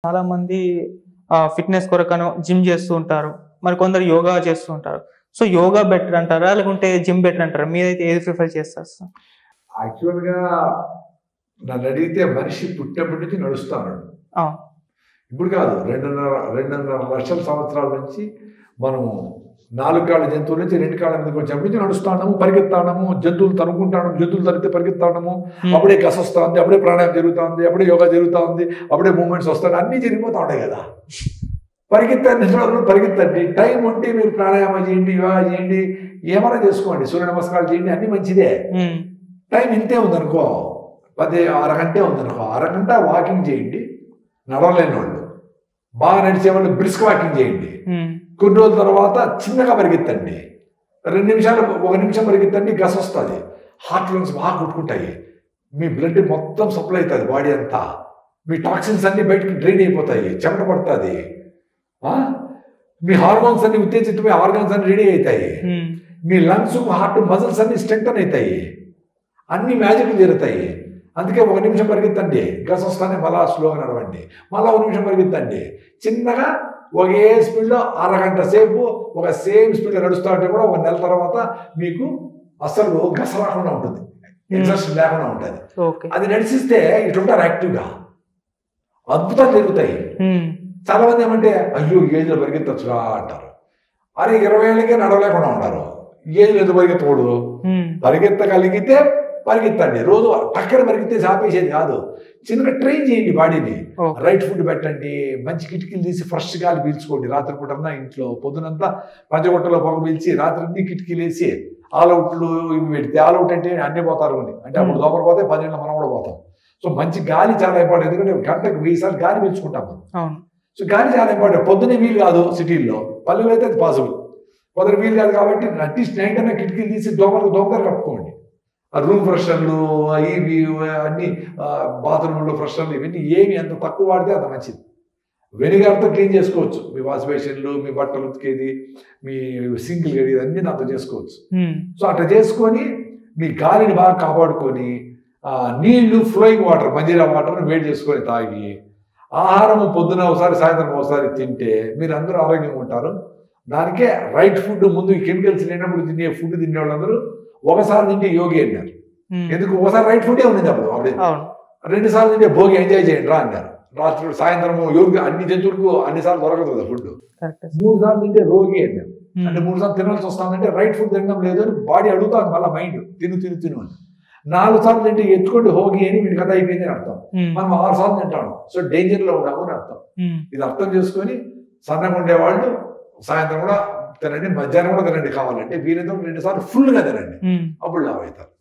చాలా మంది fitness కొరకను gym చేస్తూ ఉంటారు మరి కొందరు యోగా చేస్తూ ఉంటారు సో యోగా బెటర్ అంటారా లేకుంటే జిమ్ బెటర్ అంటారా మీరైతే ఏది ప్రిఫర్ చేస్తారు సార్ యాక్చువల్గా నన్ను అడిగితే మనిషి పుట్టినప్పటి నుంచి నడుస్తాడు ఆ, ఇప్పుడు కాదు రెండున్నర రెండున్నర లక్షల సంవత్సరాల నుంచి మనం నాలుగు కాళ్ళ జంతువుల నుంచి రెండు కాళ్ళ మీదకి వచ్చినప్పటి నుంచి నడుస్తాము పరిగెత్తాము జంతువులు తనుకుంటాము జంతువులు తరిగితే పరిగెత్తాము Hmm. అప్పుడే గస వస్తుంది అప్పుడే ప్రాణాయామం జరుగుతూ ఉంది అప్పుడే యోగా జరుగుతూ ఉంది అప్పుడే మూమెంట్స్ వస్తాయి అన్నీ జరిగిపోతూ ఉంటాయి కదా పరిగెత్తండి నిజంలో పరిగెత్తండి టైం ఉంటే మీరు ప్రాణాయామం చేయండి యోగా చేయండి ఏమైనా చేసుకోండి సూర్య నమస్కారాలు చేయండి అన్నీ మంచిదే ఉమ్, టైం ఇంతే ఉందనుకో పది అరగంటే ఉందనుకో అరగంట వాకింగ్ చేయండి నడవలేని వాళ్ళు బాగా నడిచే వాళ్ళు బ్రిస్క్ వాకింగ్ చేయండి ఉమ్, కొన్ని రోజుల తర్వాత చిన్నగా పరిగెత్తండి రెండు నిమిషాలు ఒక నిమిషం పరిగెత్తండి గస వస్తుంది హార్ట్ లంగ్స్ బాగా కొట్టుకుంటాయి మీ బ్లడ్ మొత్తం సప్లై అవుతుంది బాడీ అంతా మీ టాక్సిన్స్ అన్ని బయటికి డ్రైన్ అయిపోతాయి చెమట పడుతుంది ఆ? మీ హార్మోన్స్ అన్ని ఉత్తేజితమై ఆర్గాన్స్ అన్ని రెడీ అవుతాయి ఉమ్, మీ లంగ్స్ హార్ట్ మజిల్స్ అన్ని స్ట్రెంగ్తన్ అవుతాయి అన్ని మ్యాజిక్ జరుగుతాయి అందుకే ఒక నిమిషం పరిగెత్తండి గస్ వస్తానే మళ్ళా స్లోగా నడవండి మళ్ళీ ఒక నిమిషం పరిగెత్తండి చిన్నగా ఒకే స్పీడ్లో అరగంట సేపు ఒక సేమ్ స్పీడ్లో నడుస్తూ ఉంటే కూడా ఒక నెల తర్వాత మీకు అసలు గస రాకుండా ఉంటుంది ఇంట్రెస్ట్ లేకుండా ఉంటుంది ఓకే అది నడిచిస్తే ఇట్లుంటారు యాక్టివ్గా అద్భుతాలు జరుగుతాయి ఉమ్, చాలా మంది ఏమంటే అయ్యో ఏజ్లో పరిగెత్తచ్చుగా అంటారు అరే ఇరవై ఏళ్ళకే నడవలేకుండా ఉన్నారు ఏజ్లో ఎందుకు పరిగెత్తకూడదు ఉమ్, పరిగెత్తగలిగితే పరిగెత్తండి రోజు పక్కన పరిగెత్తే ఆపేసేది కాదు చిన్నగా ట్రైన్ చేయండి బాడీని ఓకే. రైట్ ఫుడ్ పెట్టండి మంచి కిటికీలు తీసి ఫ్రెష్ గాలి పీల్చుకోండి రాత్రి పూటన్నా ఇంట్లో పొద్దునంతా పంచగొట్టలో పొగ పీల్చి రాత్రి అన్ని కిటికీలు వేసి ఆల్అవుట్లు ఇవి పెడితే ఆల్అవుట్ అంటే అన్ని పోతారు అని అంటే అప్పుడు Hmm. దోమలు పోతే పదిహేను మనం కూడా పోతాం సో మంచి గాలి చాలా ఇంపార్టెంట్ ఎందుకంటే గంటకు వెయ్యి సార్లు గాలి పీల్చుకుంటాం మనం అవును సో గాలి చాలా ఇంపార్టెంట్ పొద్దునే వీలు కాదు సిటీల్లో పల్లెలో అయితే అది పాసిబుల్ పొద్దున వీలు కాదు కాబట్టి అట్లీస్ట్ నైట్ అన్న కిటికీలు తీసి దోమలు దోమలు కప్పుకోండి ఆ రూమ్ ఫ్రెషర్లు ఇవి అన్ని బాత్రూంలో ఫ్రెషర్లు ఇవన్నీ ఏమి ఎంత తక్కువ వాడితే అంత మంచిది వెనిగర్తో క్లీన్ చేసుకోవచ్చు మీ వాష్ బేసిన్లు మీ బట్టలు ఉతికేది మీ సింగిల్ గడి అన్నీ దాంతో చేసుకోవచ్చు ఉమ్, సో అట్లా చేసుకొని మీ గాలిని బాగా కాపాడుకొని ఆ, నీళ్లు ఫ్లోయింగ్ వాటర్ మంజీరా వాటర్ని వేడి చేసుకొని తాగి ఆహారం పొద్దున ఒకసారి సాయంత్రం ఒకసారి తింటే మీరు అందరూ ఆరోగ్యంగా ఉంటారు దానికే రైట్ ఫుడ్ ముందు ఈ కెమికల్స్ లేనప్పుడు తినే ఫుడ్ తినే వాళ్ళందరూ ఒకసారి తింటే యోగి అన్నారు ఉమ్, ఎందుకు ఒకసారి రైట్ ఫుడే ఉంది అప్పుడు అప్పుడే అవును రెండు సార్లు తింటే భోగి ఎంజాయ్ చేయండి రా అన్నారు రాత్రి సాయంత్రం యోగి అన్ని జంతువులకు అన్ని సార్లు దొరకదు కదా ఫుడ్ కరెక్ట్ మూడు సార్లు తింటే రోగి అన్నారు అంటే మూడు సార్లు తినాల్సి వస్తుందంటే రైట్ ఫుడ్ తినడం లేదు అని బాడీ అడుగుతాను మళ్ళీ మైండ్ తిను తిను తిను అని నాలుగు సార్లు తింటే ఎత్తుకోండి హోగి అని వీడి కథ అయిపోయింది అని అర్థం మనం ఆరు సార్లు తింటాము సో డేంజర్లో ఉన్నాము అని అర్థం ఇది అర్థం చేసుకొని సన్నగా ఉండేవాళ్ళు సాయంత్రం కూడా తినండి మధ్యాహ్నం కూడా తినండి కావాలంటే వీలైతే రెండు సార్లు ఫుల్గా తినండి అప్పుడు లావ్ అవుతారు